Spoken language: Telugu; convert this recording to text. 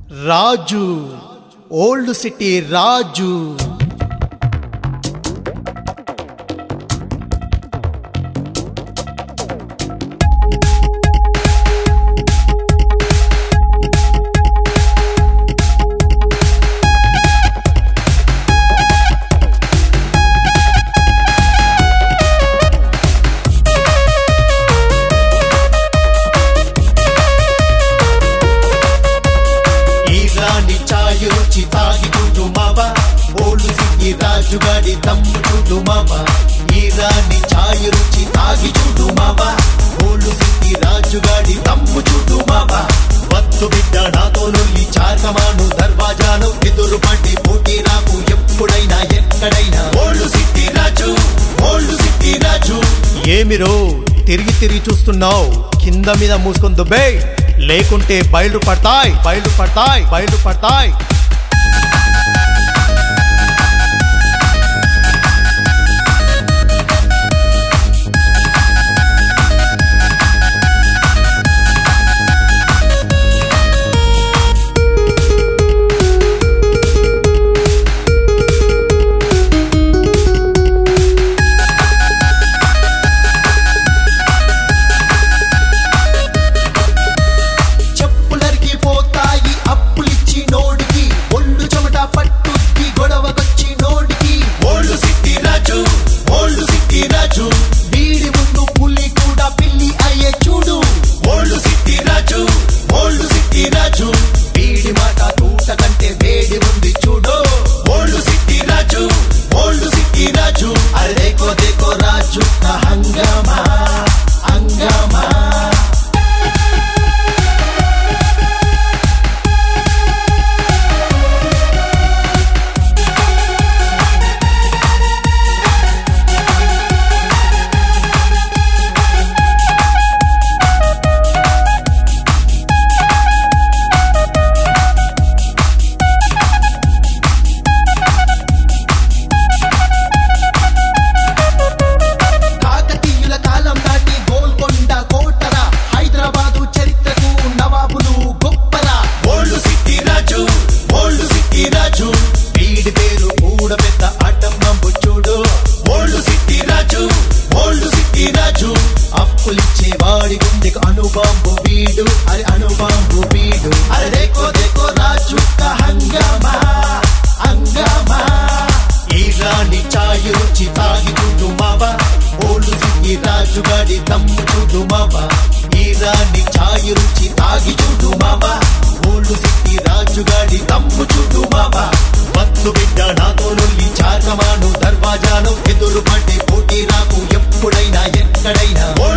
రాజు ఓల్డ్ సిటీ రాజు ఈ రాణి ఛాయు రుచి తాగి చూడు మావ ఓల్డ్ సిటీ రాజుగాడి తమ్ము చూడు మావ ఈ రాణి ఛాయు రుచి తాగి చూడు మావ ఓల్డ్ సిటీ రాజుగాడి తమ్ము చూడు మావ వత్తు బిడ్డ నాతో నొల్లి చాకమాను దర్వాజాను ఎదురు పడి పోటీ రాకు ఎప్పుడైనా ఎక్కడైనా old city Raju old city Raju ఏమిరో తిరిగి తిరిగి చూస్తున్నావు కింద మీద మూసుకొని దుబ్బే లేకుంటే బయలు పడతాయి బయలు పడతాయి బయలు పడతాయి చెప్పులరికి పోతాయి అప్పులిచ్చి నోడికి ఒళ్ళు చెమట పట్టుకి గొడవకొచ్చి నోడికి old city Raju old city Raju వీడి ముందు పులి కూడా పిల్లి అయ్యే చూడు old city Raju old city Raju వీడి మాట తూట కంటే వేడి ఉంది చూడు old city Raju old city Raju అరే దేకో దేకో రాజు కా హంగామా హంగామా కాకతీయుల కాలం దాటి గోల్కొండ కోటరా హైదరాబాదు చరిత్రకు నవాబులు గొప్పరా old city Raju old city Raju వీడి పేరు కూడా పెద్ద అడ్డంబంబు చూడు old city Raju old city Raju అప్పులిచ్చే వాడి గుండెకు అనుబాంబు వీడు అరే అనుబాంబు వీడు అరే దేకో దేకో రాజు కా హంగామా హంగామా ఈ రాణి ఛాయు రుచి తాగి చూడు మావా ఓల్డ్ సిటీ రాజుగాడి తమ్ము చూడు మావా ఈ రాణి ఛాయు రుచి తాగి చూడు మావా ఓల్డ్ సిటీ రాజుగాడి తమ్ము చూడు మావా వత్తు బిడ్డ నాతో నొల్లి చాకమాను దర్వాజాను ఎదురు పడి పోటీ రాకు ఎప్పుడైనా ఎక్కడైనా ఓల్డ్